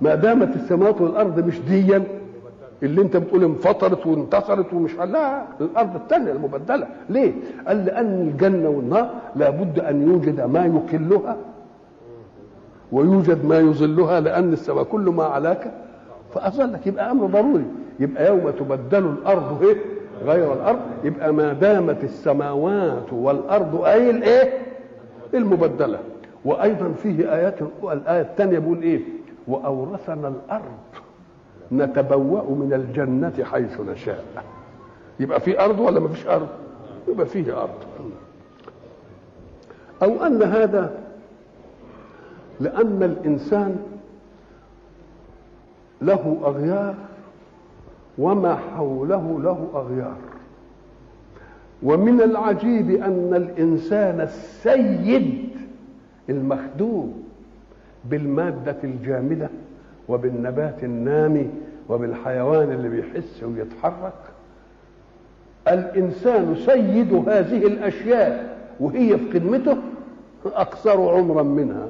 ما دامت السماوات والارض مش ديا اللي انت بتقول انفطرت وانتصرت ومش لا الارض الثانيه المبدله ليه؟ قال لان الجنه والنار لابد ان يوجد ما يكلها ويوجد ما يظلها لان السماء كل ما علاك فاظلك يبقى امر ضروري يبقى يوم تبدل الارض ايه؟ غير الارض يبقى ما دامت السماوات والارض اي الايه؟ المبدله وايضا فيه ايات الايه الثانيه بيقول ايه؟ واورثنا الارض نتبوأ من الجنة حيث نشاء يبقى في أرض ولا ما فيش أرض يبقى فيه أرض أو أن هذا لأن الإنسان له أغيار وما حوله له أغيار ومن العجيب أن الإنسان السيد المخدوم بالمادة الجامدة وبالنبات النامي وبالحيوان اللي بيحس ويتحرك الانسان سيد هذه الاشياء وهي في خدمته اكثر عمرا منها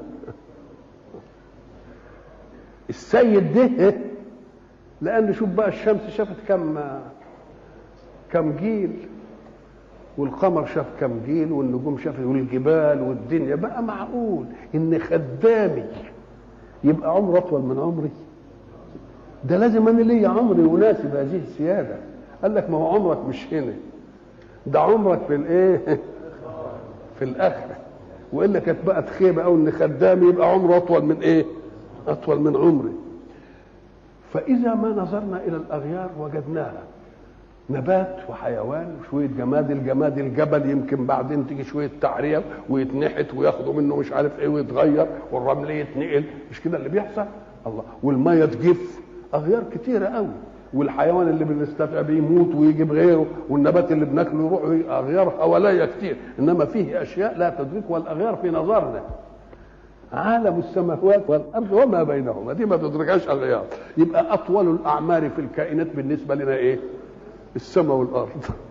السيد ده لان شوف بقى الشمس شافت كم كم جيل والقمر شاف كم جيل والنجوم شافت والجبال والدنيا بقى معقول ان خدامي يبقى عمره اطول من عمري ده لازم انا ليا عمر يناسب هذه السياده قال لك ما هو عمرك مش هنا ده عمرك في الايه في الاخره والا كانت بقت خيبه او ان خدامي يبقى عمره اطول من ايه اطول من عمري فاذا ما نظرنا الى الاغيار وجدناها نبات وحيوان وشويه جماد الجماد الجبل يمكن بعدين تيجي شويه تعريه ويتنحت وياخدوا منه مش عارف ايه ويتغير والرمل يتنقل مش كده اللي بيحصل الله والميه تجف اغيار كتيره قوي والحيوان اللي بنستفع بيه يموت ويجيب غيره والنبات اللي بناكله يروح اغيار حواليا كتير انما فيه اشياء لا تدركها الاغيار في نظرنا عالم السماوات والارض وما بينهما دي ما تدركهاش اغيار يبقى اطول الاعمار في الكائنات بالنسبه لنا ايه السماء والارض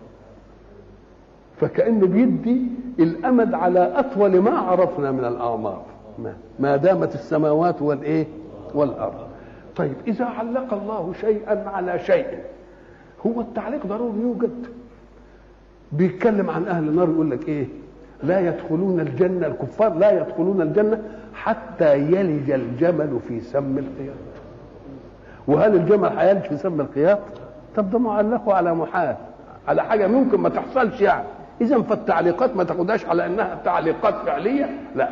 فكأن بيدي الامد على اطول ما عرفنا من الاعمار ما, ما دامت السماوات والايه والارض طيب اذا علق الله شيئا على شيء هو التعليق ضروري يوجد بيتكلم عن اهل النار يقول لك ايه لا يدخلون الجنه الكفار لا يدخلون الجنه حتى يلج الجمل في سم الخياط وهل الجمل هيلج في سم الخياط طب ده معلقه على محال على حاجه ممكن ما تحصلش يعني اذا فالتعليقات ما تاخدهاش على انها تعليقات فعليه لا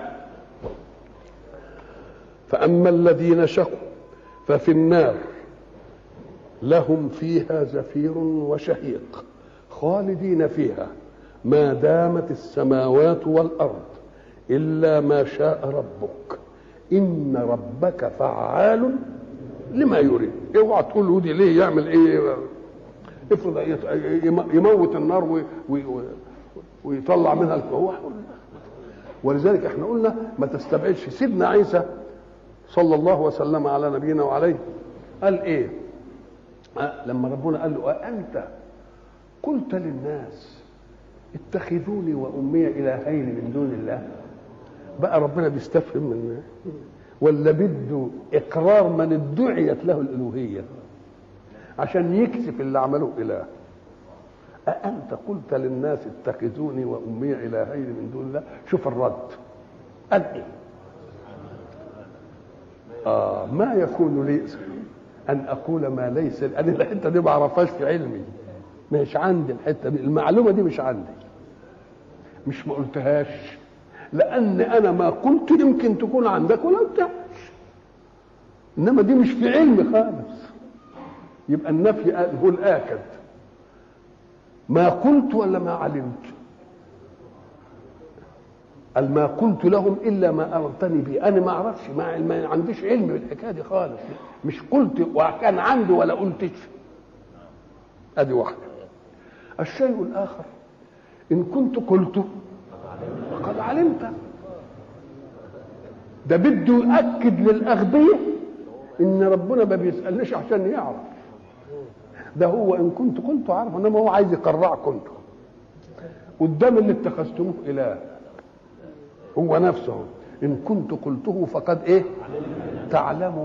فاما الذين شقوا ففي النار لهم فيها زفير وشهيق خالدين فيها ما دامت السماوات والارض الا ما شاء ربك ان ربك فعال لما يريد اوعى تقول له دي ليه يعمل ايه افرض يموت النار ويطلع منها هو ولذلك احنا قلنا ما تستبعدش سيدنا عيسى صلى الله وسلم على نبينا وعليه قال ايه أه لما ربنا قال له أأنت قلت للناس اتخذوني وأمي إلهين من دون الله بقى ربنا بيستفهم من ولا بده إقرار من ادعيت له الألوهية عشان يكسف اللي عملوه إله أأنت قلت للناس اتخذوني وأمي إلهين من دون الله شوف الرد قال إيه آه ما يكون لي أن أقول ما ليس أنا الحتة دي ما أعرفهاش في علمي مش عندي الحتة دي المعلومة دي مش عندي مش ما قلتهاش لأن أنا ما قلت يمكن تكون عندك ولا قلتهاش إنما دي مش في علمي خالص يبقى النفي هو الآكد ما قلت ولا ما علمت قال ما قلت لهم الا ما امرتني به انا ما اعرفش ما, ما عنديش علم بالحكايه دي خالص مش قلت وكان عندي ولا قلتش ادي واحده الشيء الاخر ان كنت قلته فقد علمت ده بده يؤكد للاغبياء ان ربنا ما بيسالنيش عشان يعرف ده هو ان كنت قلت عارف انما هو عايز يقرعكم انتم قدام اللي اتخذتموه اله هو نفسه ان كنت قلته فقد ايه تعلم